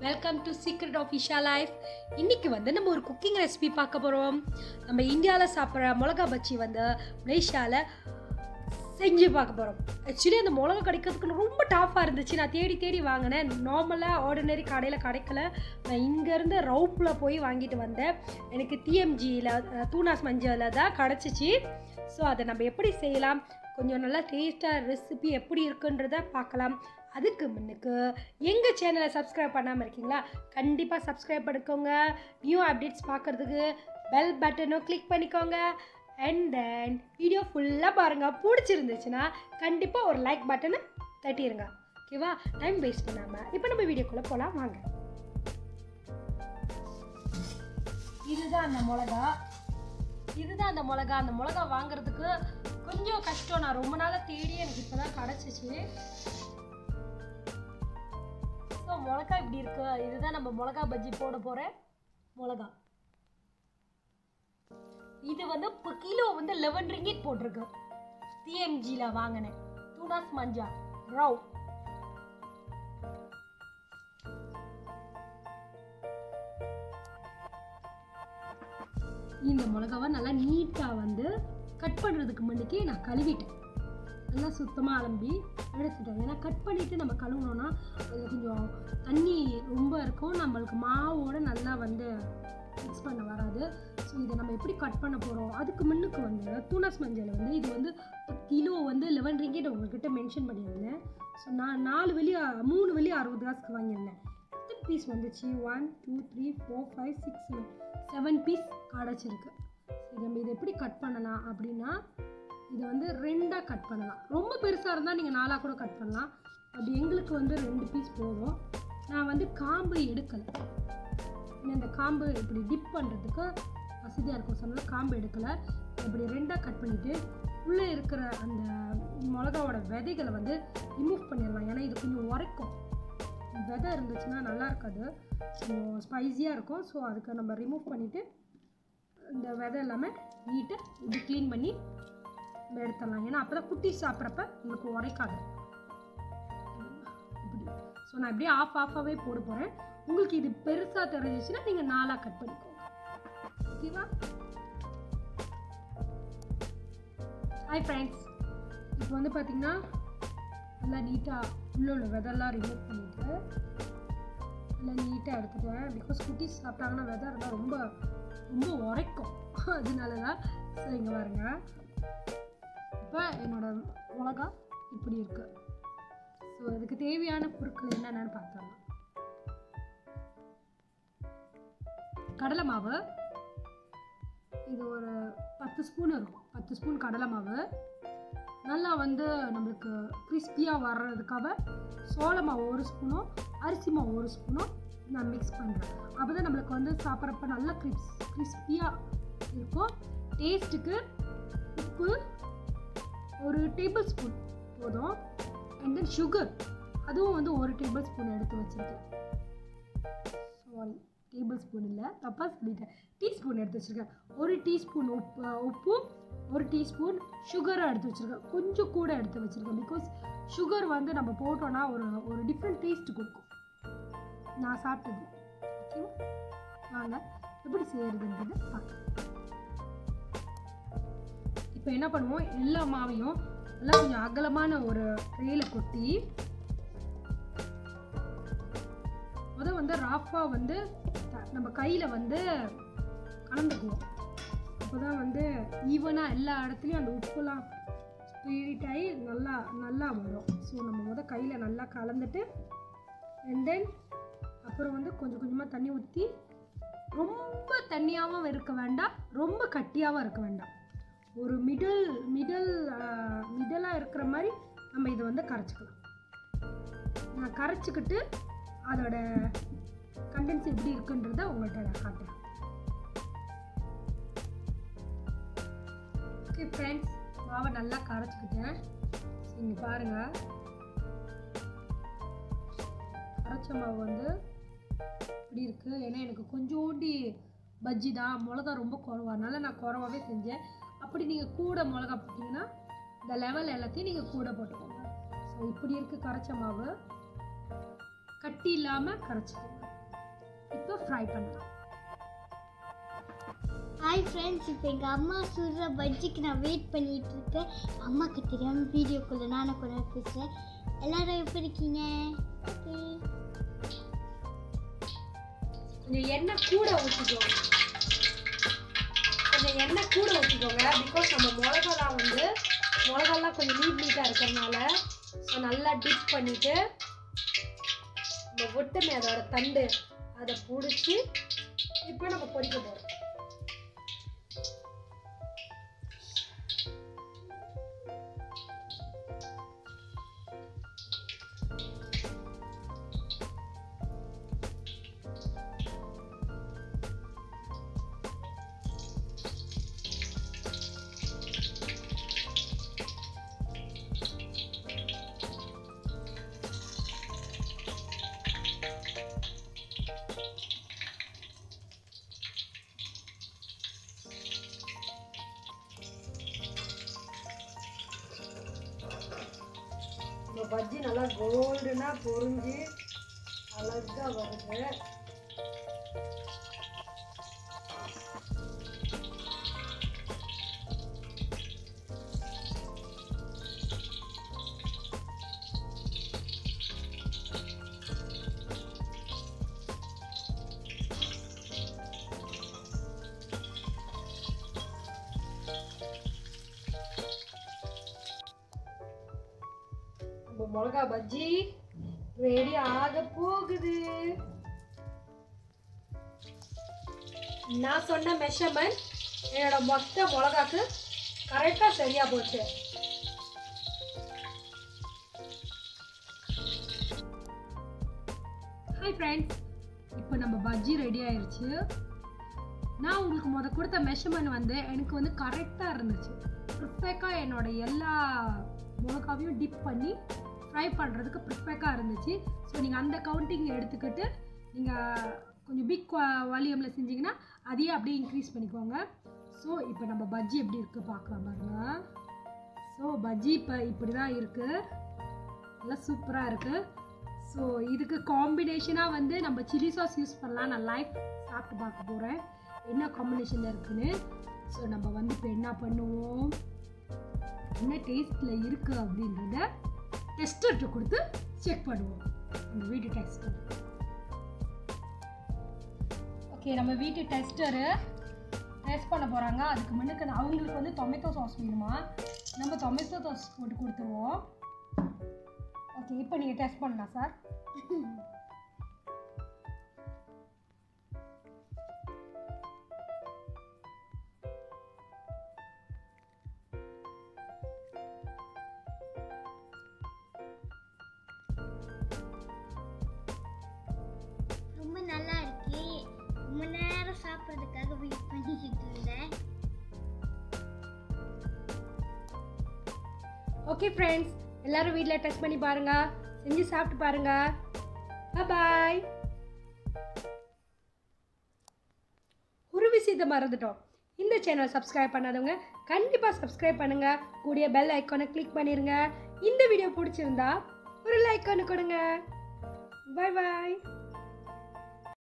welcome to secret of Isha life இன்னைக்கு வந்து நம்ம ஒரு குக்கிங் ரெசிபி பார்க்க போகிறோம் நம்ம இந்தியாவில் சாப்பிட்ற மிளகா பச்சி வந்து மலேசியாவில் செஞ்சு பார்க்க போகிறோம் ஆக்சுவலி அந்த மிளகா கிடைக்கிறதுக்கு ரொம்ப டாஃபாக இருந்துச்சு நான் தேடி தேடி வாங்கினேன் நார்மலாக ஆர்டினரி கடையில் கிடைக்கல நான் இங்கேருந்து ரவுப்பில் போய் வாங்கிட்டு வந்தேன் எனக்கு டிஎம்ஜியில் தூனாஸ் மஞ்சளில் தான் கிடச்சிச்சு ஸோ அதை நம்ம எப்படி செய்யலாம் கொஞ்சம் நல்லா டேஸ்ட்டாக ரெசிபி எப்படி இருக்குன்றத பார்க்கலாம் அதுக்கு முன்னுக்கு எங்கள் சேனலை சப்ஸ்கிரைப் பண்ணாமல் இருக்கீங்களா கண்டிப்பாக சப்ஸ்கிரைப் பண்ணிக்கோங்க நியூ அப்டேட்ஸ் பார்க்குறதுக்கு பெல் பட்டனும் கிளிக் பண்ணிக்கோங்க அண்ட் தென் வீடியோ ஃபுல்லாக பாருங்கள் பிடிச்சிருந்துச்சுன்னா கண்டிப்பாக ஒரு லைக் பட்டனை தட்டிடுங்க ஓகேவா டைம் வேஸ்ட் பண்ணாமல் இப்போ நம்ம வீடியோக்குள்ளே போகலாம் வாங்க இதுதான் அந்த மிளகா இதுதான் அந்த மிளகா அந்த மிளகா வாங்குறதுக்கு கொஞ்சம் கஷ்டம் நான் ரொம்ப நாளாக தேடி எனக்கு இப்போ தான் கிடச்சிச்சு ஸோ மிளகா இப்படி இருக்கு இதுதான் நம்ம மிளகா பஜ்ஜி போட போகிற மிளகா இது வந்து இப்போ கிலோ வந்து லெவன் ரிங்கிட் போட்டிருக்கு டிஎம்ஜியில் வாங்கினேன் தூனாஸ் மஞ்சா ரவ் இந்த மிளகாவை நல்லா நீட்டாக வந்து கட் பண்ணுறதுக்கு முன்னாடி நான் கழுவிட்டேன் நல்லா சுத்தமாக அலம்பி எடுத்துட்டேன் ஏன்னா கட் பண்ணிவிட்டு நம்ம கழுவுனோன்னா அது கொஞ்சம் தண்ணி ரொம்ப இருக்கும் நம்மளுக்கு மாவோட நல்லா வந்து மிக்ஸ் பண்ண வராது ஸோ இதை நம்ம எப்படி கட் பண்ண போகிறோம் அதுக்கு முன்னுக்கு வந்து தூனாஸ் மஞ்சள் வந்து இது வந்து கிலோ வந்து லெவன் ரிங்கேட் உங்ககிட்ட மென்ஷன் பண்ணியிருந்தேன் ஸோ நான் நாலு வெளி மூணு வெளி அறுபது காசுக்கு வாங்கியிருந்தேன் எத்தனை பீஸ் வந்துச்சு one two three four five six seven seven piece கிடச்சிருக்கு சரி நம்ம இதை எப்படி கட் பண்ணலாம் அப்படின்னா இதை வந்து ரெண்டாக கட் பண்ணலாம் ரொம்ப பெருசாக இருந்தால் நீங்கள் நாலாக கூட கட் பண்ணலாம் அது எங்களுக்கு வந்து ரெண்டு பீஸ் போதும் நான் வந்து காம்பு எடுக்கலை ஏன்னா இந்த காம்பு இப்படி டிப் பண்ணுறதுக்கு வசதியாக இருக்கும் சொன்னால் காம்பு எடுக்கலை இப்படி ரெண்டாக கட் பண்ணிவிட்டு உள்ளே இருக்கிற அந்த மிளகாவோட விதைகளை வந்து ரிமூவ் பண்ணிடலாம் ஏன்னா இது கொஞ்சம் உரைக்கும் விதை இருந்துச்சுன்னா நல்லா இருக்காது கொஞ்சம் ஸ்பைஸியாக இருக்கும் ஸோ அதுக்கு நம்ம ரிமூவ் பண்ணிவிட்டு இந்த விதை எல்லாமே நீட்டாக இப்படி க்ளீன் பண்ணி நம்ம எடுத்துடலாம் ஏன்னா அப்போ தான் குட்டி சாப்பிட்றப்ப உங்களுக்கு உரைக்காது இப்படி ஸோ நான் இப்படியே ஆஃப் ஆஃபாகவே போட போகிறேன் உங்களுக்கு இது பெருசாக தெரிஞ்சிச்சுன்னா நீங்கள் நாலாக கட் பண்ணிக்கோங்க ஓகேவா ஹாய் ஃப்ரெண்ட்ஸ் இப்போ வந்து பார்த்தீங்கன்னா நல்லா நீட்டாக உள்ள உள்ள விதெல்லாம் ரிமூவ் பண்ணிவிட்டு நல்லா நீட்டாக எடுத்துட்டேன் பிகாஸ் குட்டீஸ் சாப்பிட்டாங்கன்னா விதை இருந்தால் ரொம்ப ரொம்ப உரைக்கும் அதனால தான் ஸோ இங்கே பாருங்க இப்போ என்னோட மிளகா இப்படி இருக்கு ஸோ இதுக்கு தேவையான பொருட்கள் என்னென்னு பார்த்தோம் கடலை மாவு இது ஒரு பத்து ஸ்பூன் இருக்கும் பத்து ஸ்பூன் கடலை மாவு நல்லா வந்து நம்மளுக்கு கிறிஸ்பியாக வர்றதுக்காக சோள மாவு ஒரு ஸ்பூனும் அரிசி மாவு ஒரு ஸ்பூனும் நான் மிக்ஸ் பண்ணுறேன் அப்போ தான் நம்மளுக்கு வந்து சாப்பிட்றப்ப நல்லா கிறிஸ் கிறிஸ்பியாக இருக்கும் டேஸ்ட்டுக்கு உப்பு ஒரு டேபிள் ஸ்பூன் போதும் அண்ட் தென் சுகர் அதுவும் வந்து ஒரு டேபிள் ஸ்பூன் எடுத்து வச்சுருக்கேன் சாரி டேபிள் ஸ்பூன் இல்லை தப்பாக சொல்லிட்டேன் டீஸ்பூன் எடுத்து வச்சுருக்கேன் ஒரு டீஸ்பூன் உப்பு உப்பும் ஒரு டீஸ்பூன் சுகரும் எடுத்து வச்சுருக்கேன் கொஞ்சம் கூட எடுத்து வச்சுருக்கேன் பிகாஸ் சுகர் வந்து நம்ம போட்டோன்னா ஒரு ஒரு டிஃப்ரெண்ட் டேஸ்ட் கொடுக்கும் நான் சாப்பிட்டது ஓகேவா வாங்க எப்படி செய்யறதுன்றது பார்க்கலாம் இப்போ என்ன பண்ணுவோம் எல்லா மாவையும் நல்லா கொஞ்சம் அகலமான ஒரு ட்ரேயில் கொட்டி முத வந்து ராஃபாக வந்து நம்ம கையில் வந்து கலந்துக்குவோம் அப்போ தான் வந்து ஈவனாக எல்லா இடத்துலையும் அந்த உப்புலாம் ஸ்பீட் ஆகி நல்லா நல்லா வரும் ஸோ நம்ம முத கையில் நல்லா கலந்துட்டு அண்ட் தென் அப்புறம் வந்து கொஞ்சம் கொஞ்சமாக தண்ணி ஊற்றி ரொம்ப தண்ணியாகவும் இருக்க வேண்டாம் ரொம்ப கட்டியாகவும் இருக்க வேண்டாம் ஒரு மிடில் மிடில் மிடலாக இருக்கிற மாதிரி நம்ம இதை வந்து கரைச்சிக்கலாம் நான் கரைச்சிக்கிட்டு அதோட கண்டென்ஸ் எப்படி இருக்குன்றத உங்கள்கிட்ட நான் காட்டுறேன் ஓகே ஃப்ரெண்ட்ஸ் மாவை நல்லா கரைச்சிக்கிட்டேன் இங்கே பாருங்கள் கரைச்ச மாவு வந்து இப்படி இருக்குது ஏன்னா எனக்கு கொஞ்சோண்டி பஜ்ஜி தான் மிளகா ரொம்ப குறவா அதனால நான் குறவாவே செஞ்சேன் அப்படி நீங்கள் கூட மிளகா போட்டிங்கன்னா இந்த லெவல் எல்லாத்தையும் நீங்கள் கூட போட்டுக்கோங்க ஸோ இப்படி இருக்குது கரைச்ச மாவு கட்டி இல்லாமல் கரைச்சிக்கோங்க இப்போ ஃப்ரை பண்ணலாம் ஹாய் ஃப்ரெண்ட்ஸ் இப்போ எங்கள் அம்மா சுடுற பஜ்ஜிக்கு நான் வெயிட் பண்ணிட்டு இருக்கேன் அம்மாவுக்கு தெரியாமல் வீடியோக்குள்ளே நானும் கூட பேசுகிறேன் எல்லாரும் எப்படி இருக்கீங்க ஓகே கொஞ்சம் எண்ணெய் கூட ஊற்றிக்கோங்க கொஞ்சம் எண்ணெய் கூட ஊற்றிக்கோங்க பிகாஸ் நம்ம மிளகாலாம் வந்து மிளகாலாம் கொஞ்சம் நீட் நீட்டாக இருக்கிறதுனால ஸோ நல்லா டிப் பண்ணிவிட்டு இந்த ஒட்டுமே அதோட தண்டு அதை பிடிச்சி இப்போ நம்ம பொரிக்க போகிறோம் இந்த பஜ்ஜி நல்லா கோல்டுனா பொரிஞ்சு அழகா வருது நம்ம மிளகா பஜ்ஜி ரெடி ஆக போகுது நான் சொன்ன மெஷர்மெண்ட் என்னோட மொத்த மிளகாக்கு கரெக்டாக சரியா போச்சு ஹாய் ஃப்ரெண்ட்ஸ் இப்போ நம்ம பஜ்ஜி ரெடி ஆயிருச்சு நான் உங்களுக்கு முத கொடுத்த மெஷர்மெண்ட் வந்து எனக்கு வந்து கரெக்டாக இருந்துச்சு ப்ரிஃபெக்டாக என்னோட எல்லா மிளகாவையும் டிப் பண்ணி ஃப்ரை பண்ணுறதுக்கு ப்ரிஃபெக்டாக இருந்துச்சு ஸோ நீங்கள் அந்த கவுண்டிங் எடுத்துக்கிட்டு நீங்கள் கொஞ்சம் பிக் வால்யூமில் செஞ்சீங்கன்னா அதையே அப்படியே இன்க்ரீஸ் பண்ணிக்கோங்க ஸோ இப்போ நம்ம பஜ்ஜி எப்படி இருக்குது பார்க்கலாம் பாருங்க ஸோ பஜ்ஜி இப்போ இப்படி தான் இருக்குது நல்லா சூப்பராக இருக்குது ஸோ இதுக்கு காம்பினேஷனாக வந்து நம்ம சில்லி சாஸ் யூஸ் பண்ணலாம் நான் லைஃப் சாப்பிட்டு பார்க்க போகிறேன் என்ன காம்பினேஷனில் இருக்குன்னு ஸோ நம்ம வந்து இப்போ என்ன பண்ணுவோம் என்ன டேஸ்ட்டில் இருக்குது அப்படின்றத டெஸ்டர்கிட்ட கொடுத்து செக் பண்ணுவோம் நம்ம வீட்டு டெஸ்டர் ஓகே நம்ம வீட்டு டெஸ்டரு டெஸ்ட் பண்ண போகிறாங்க அதுக்கு முன்னுக்கு நான் அவங்களுக்கு வந்து டொமேட்டோ சாஸ் வேணுமா நம்ம டொமேட்டோ சாஸ் போட்டு கொடுத்துருவோம் ஓகே இப்போ நீங்கள் டெஸ்ட் பண்ணலாம் சார் ரொம்ப நல்லா இருக்கு ரொம்ப நேரம் சாப்பிட்றதுக்காக வெயிட் பண்ணிக்கிட்டு இருந்தேன் ஓகே ஃப்ரெண்ட்ஸ் எல்லாரும் வீட்டில் டெஸ்ட் பண்ணி பாருங்க செஞ்சு சாப்பிட்டு பாருங்க பாய் ஒரு விஷயத்தை மறந்துட்டோம் இந்த சேனல் சப்ஸ்கிரைப் பண்ணாதவங்க கண்டிப்பாக சப்ஸ்கிரைப் பண்ணுங்க கூடிய பெல் ஐக்கானை கிளிக் பண்ணிருங்க இந்த வீடியோ பிடிச்சிருந்தா ஒரு லைக் ஒன்று கொடுங்க பாய் பாய்